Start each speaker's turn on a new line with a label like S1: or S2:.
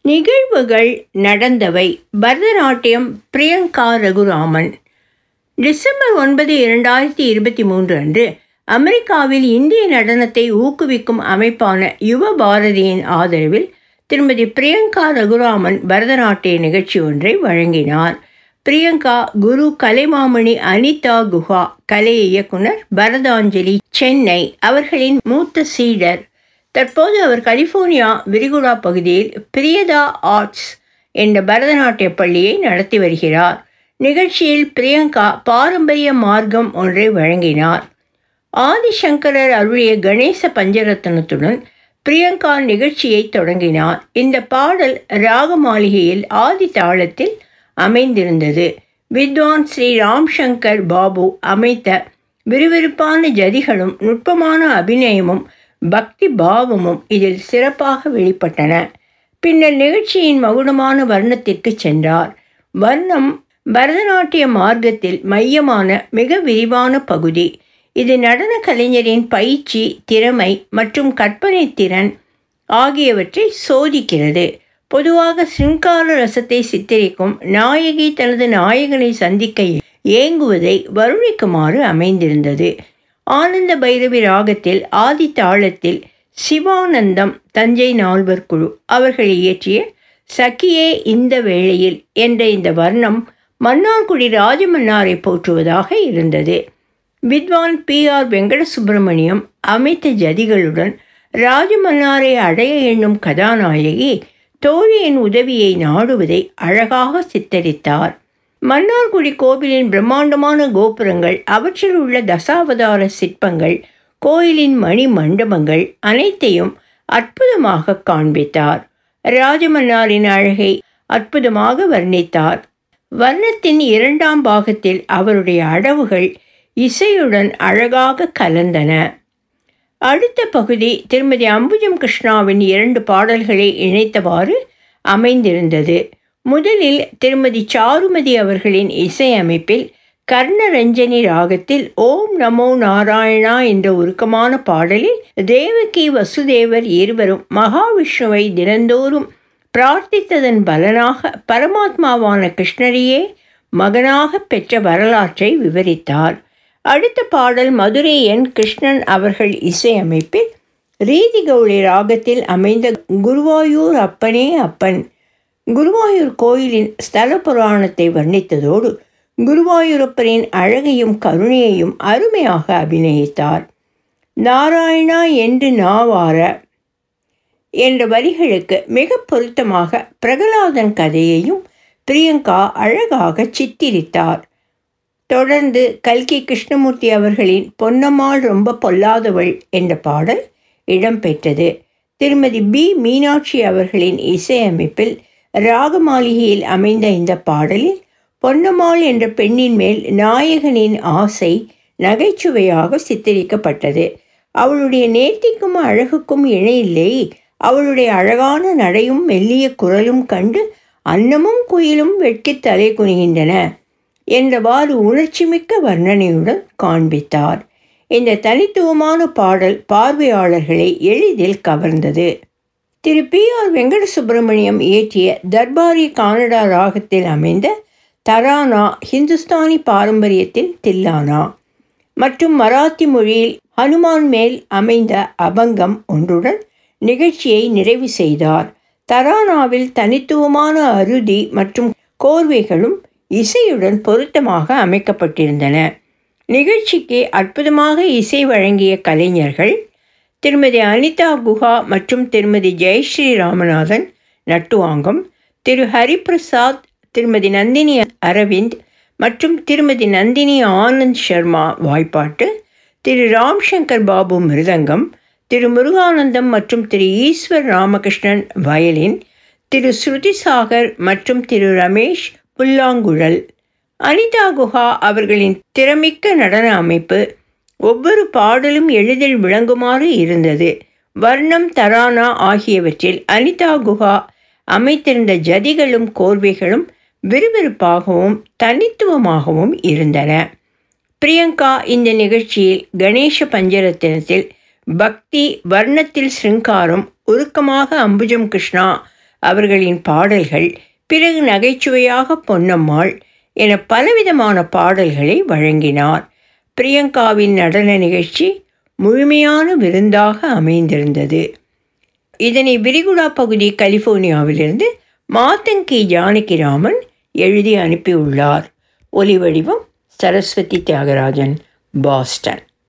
S1: நிகழ்வுகள் நடந்தவை பரதநாட்டியம் பிரியங்கா ரகுராமன் டிசம்பர் ஒன்பது இரண்டாயிரத்தி இருபத்தி மூன்று அன்று அமெரிக்காவில் இந்திய நடனத்தை ஊக்குவிக்கும் அமைப்பான யுவ பாரதியின் ஆதரவில் திருமதி பிரியங்கா ரகுராமன் பரதநாட்டிய நிகழ்ச்சி ஒன்றை வழங்கினார் பிரியங்கா குரு கலைமாமணி அனிதா குஹா கலை இயக்குனர் பரதாஞ்சலி சென்னை அவர்களின் மூத்த சீடர் தற்போது அவர் கலிஃபோர்னியா விரிகுடா பகுதியில் பிரியதா ஆர்ட்ஸ் என்ற பரதநாட்டிய பள்ளியை நடத்தி வருகிறார் நிகழ்ச்சியில் பிரியங்கா பாரம்பரிய மார்க்கம் ஒன்றை வழங்கினார் ஆதிசங்கரர் அருளிய கணேச பஞ்சரத்னத்துடன் பிரியங்கா நிகழ்ச்சியை தொடங்கினார் இந்த பாடல் ராக மாளிகையில் ஆதி தாளத்தில் அமைந்திருந்தது வித்வான் ஸ்ரீ ராம்சங்கர் பாபு அமைத்த விறுவிறுப்பான ஜதிகளும் நுட்பமான அபிநயமும் பக்தி பாவமும் இதில் சிறப்பாக வெளிப்பட்டன பின்னர் நிகழ்ச்சியின் மகுடமான வர்ணத்திற்கு சென்றார் வர்ணம் பரதநாட்டிய மார்க்கத்தில் மையமான மிக விரிவான பகுதி இது நடன கலைஞரின் பயிற்சி திறமை மற்றும் கற்பனை திறன் ஆகியவற்றை சோதிக்கிறது பொதுவாக சிங்கார ரசத்தை சித்தரிக்கும் நாயகி தனது நாயகனை சந்திக்க ஏங்குவதை வருணிக்குமாறு அமைந்திருந்தது ஆனந்த பைரவி ராகத்தில் ஆதி தாளத்தில் சிவானந்தம் தஞ்சை நால்வர் குழு அவர்கள் இயற்றிய சகியே இந்த வேளையில் என்ற இந்த வர்ணம் மன்னார்குடி ராஜமன்னாரை போற்றுவதாக இருந்தது வித்வான் பி ஆர் வெங்கட சுப்பிரமணியம் அமைத்த ஜதிகளுடன் ராஜமன்னாரை அடைய எண்ணும் கதாநாயகி தோழியின் உதவியை நாடுவதை அழகாக சித்தரித்தார் மன்னார்குடி கோவிலின் பிரம்மாண்டமான கோபுரங்கள் அவற்றில் உள்ள தசாவதார சிற்பங்கள் கோயிலின் மணி மண்டபங்கள் அனைத்தையும் அற்புதமாக காண்பித்தார் ராஜமன்னாரின் அழகை அற்புதமாக வர்ணித்தார் வர்ணத்தின் இரண்டாம் பாகத்தில் அவருடைய அடவுகள் இசையுடன் அழகாக கலந்தன அடுத்த பகுதி திருமதி அம்புஜம் கிருஷ்ணாவின் இரண்டு பாடல்களை இணைத்தவாறு அமைந்திருந்தது முதலில் திருமதி சாருமதி அவர்களின் இசையமைப்பில் கர்ணரஞ்சனி ராகத்தில் ஓம் நமோ நாராயணா என்ற உருக்கமான பாடலில் தேவகி வசுதேவர் இருவரும் மகாவிஷ்ணுவை தினந்தோறும் பிரார்த்தித்ததன் பலனாக பரமாத்மாவான கிருஷ்ணரையே மகனாக பெற்ற வரலாற்றை விவரித்தார் அடுத்த பாடல் மதுரை என் கிருஷ்ணன் அவர்கள் இசையமைப்பில் ரீதி கௌளி ராகத்தில் அமைந்த குருவாயூர் அப்பனே அப்பன் குருவாயூர் கோயிலின் ஸ்தல புராணத்தை வர்ணித்ததோடு குருவாயூரப்பரின் அழகையும் கருணையையும் அருமையாக அபிநயித்தார் நாராயணா என்று நாவார என்ற வரிகளுக்கு மிக பொருத்தமாக பிரகலாதன் கதையையும் பிரியங்கா அழகாக சித்திரித்தார் தொடர்ந்து கல்கி கிருஷ்ணமூர்த்தி அவர்களின் பொன்னம்மாள் ரொம்ப பொல்லாதவள் என்ற பாடல் இடம்பெற்றது திருமதி பி மீனாட்சி அவர்களின் இசையமைப்பில் ராகமாளிகையில் அமைந்த இந்த பாடலில் பொன்னம்மாள் என்ற பெண்ணின் மேல் நாயகனின் ஆசை நகைச்சுவையாக சித்தரிக்கப்பட்டது அவளுடைய நேர்த்திக்கும் அழகுக்கும் இணையில்லை அவளுடைய அழகான நடையும் மெல்லிய குரலும் கண்டு அன்னமும் குயிலும் வெட்கி தலை குனிகின்றன என்றவாறு உணர்ச்சிமிக்க வர்ணனையுடன் காண்பித்தார் இந்த தனித்துவமான பாடல் பார்வையாளர்களை எளிதில் கவர்ந்தது திரு பி ஆர் வெங்கட சுப்பிரமணியம் இயற்றிய தர்பாரி கானடா ராகத்தில் அமைந்த தரானா ஹிந்துஸ்தானி பாரம்பரியத்தின் தில்லானா மற்றும் மராத்தி மொழியில் ஹனுமான் மேல் அமைந்த அபங்கம் ஒன்றுடன் நிகழ்ச்சியை நிறைவு செய்தார் தரானாவில் தனித்துவமான அருதி மற்றும் கோர்வைகளும் இசையுடன் பொருத்தமாக அமைக்கப்பட்டிருந்தன நிகழ்ச்சிக்கு அற்புதமாக இசை வழங்கிய கலைஞர்கள் திருமதி அனிதா குஹா மற்றும் திருமதி ஜெயஸ்ரீ ராமநாதன் நட்டுவாங்கம் திரு ஹரிபிரசாத் திருமதி நந்தினி அரவிந்த் மற்றும் திருமதி நந்தினி ஆனந்த் சர்மா வாய்ப்பாட்டு திரு ராம்சங்கர் பாபு மிருதங்கம் திரு முருகானந்தம் மற்றும் திரு ஈஸ்வர் ராமகிருஷ்ணன் வயலின் திரு ஸ்ருதி சாகர் மற்றும் திரு ரமேஷ் புல்லாங்குழல் அனிதா குஹா அவர்களின் திறமிக்க நடன அமைப்பு ஒவ்வொரு பாடலும் எளிதில் விளங்குமாறு இருந்தது வர்ணம் தரானா ஆகியவற்றில் அனிதா குஹா அமைத்திருந்த ஜதிகளும் கோர்வைகளும் விறுவிறுப்பாகவும் தனித்துவமாகவும் இருந்தன பிரியங்கா இந்த நிகழ்ச்சியில் கணேச பஞ்சரத்தினத்தில் பக்தி வர்ணத்தில் சிருங்காரம் உருக்கமாக அம்புஜம் கிருஷ்ணா அவர்களின் பாடல்கள் பிறகு நகைச்சுவையாக பொன்னம்மாள் என பலவிதமான பாடல்களை வழங்கினார் பிரியங்காவின் நடன நிகழ்ச்சி முழுமையான விருந்தாக அமைந்திருந்தது இதனை விரிகுடா பகுதி கலிஃபோர்னியாவிலிருந்து மாத்தங்கி ஜானகிராமன் எழுதி அனுப்பியுள்ளார் ஒலி வடிவம் சரஸ்வதி தியாகராஜன் பாஸ்டன்